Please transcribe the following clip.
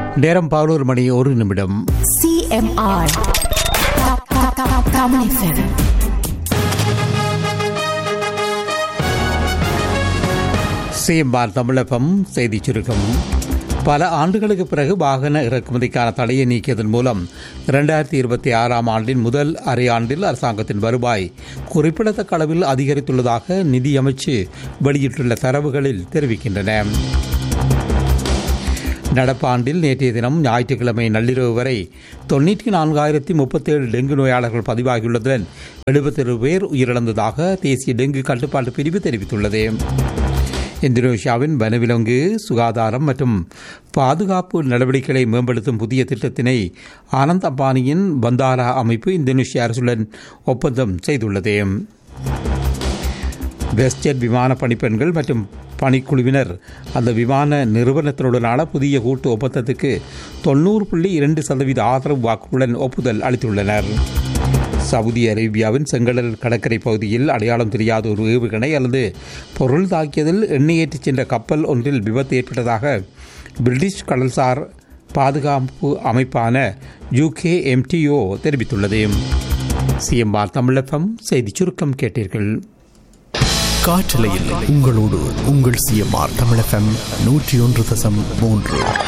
நேரம் பதினோரு மணி ஒரு நிமிடம் CMR. Ka- ka- ka- Kamu FM. CMR Tamilagam செய்திச் சுருக்கம் பல ஆண்டுகளுக்கு பிறகு வாகன இறக்குமதிக்கான தடையை நீக்கியதன் மூலம் இரண்டாயிரத்தி இருபத்தி ஆறாம் ஆண்டின் முதல் அரையாண்டில் அரசாங்கத்தின் வருவாய் குறிப்பிடத்தக்க அளவில் அதிகரித்துள்ளதாக நிதியமைச்சு வெளியிட்டுள்ள தரவுகளில் தெரிவிக்கின்றன நடப்பாண்டில் நேற்றைய தினம் ஞாயிற்றுக்கிழமை நள்ளிரவு வரை தொண்ணூற்றி நான்காயிரத்தி முப்பத்தேழு டெங்கு நோயாளர்கள் பதிவாகியுள்ளதுடன் எழுபத்தேழு பேர் உயிரிழந்ததாக தேசிய டெங்கு கட்டுப்பாட்டு பிரிவு தெரிவித்துள்ளது இந்தோனேஷியாவின் வனவிலங்கு சுகாதாரம் மற்றும் பாதுகாப்பு நடவடிக்கைகளை மேம்படுத்தும் புதிய திட்டத்தினை ஆனந்த் அம்பானியின் பந்தாரா அமைப்பு இந்தோனேஷிய அரசுடன் ஒப்பந்தம் செய்துள்ளது வெஸ்டெட் விமான பணிப்பெண்கள் மற்றும் பணிக்குழுவினர் அந்த விமான நிறுவனத்தினுடனான புதிய கூட்டு ஒப்பந்தத்துக்கு தொண்ணூறு புள்ளி இரண்டு சதவீத ஆதரவு வாக்குடன் ஒப்புதல் அளித்துள்ளனர் சவுதி அரேபியாவின் செங்கடல் கடற்கரை பகுதியில் அடையாளம் தெரியாத ஒரு ஏவுகணை அல்லது பொருள் தாக்கியதில் எண்ணெய் ஏற்றிச் சென்ற கப்பல் ஒன்றில் விபத்து ஏற்பட்டதாக பிரிட்டிஷ் கடல்சார் பாதுகாப்பு அமைப்பான யூகே எம்டிஓ தெரிவித்துள்ளது சிஎம்ஆர் தமிழகம் செய்திச் சுருக்கம் கேட்டீர்கள் காற்றலையில் உங்களோடு உங்கள் சிஎம்ஆர் தமிழ் எஃப்எம் நூற்றி ஒன்று தசம் மூன்று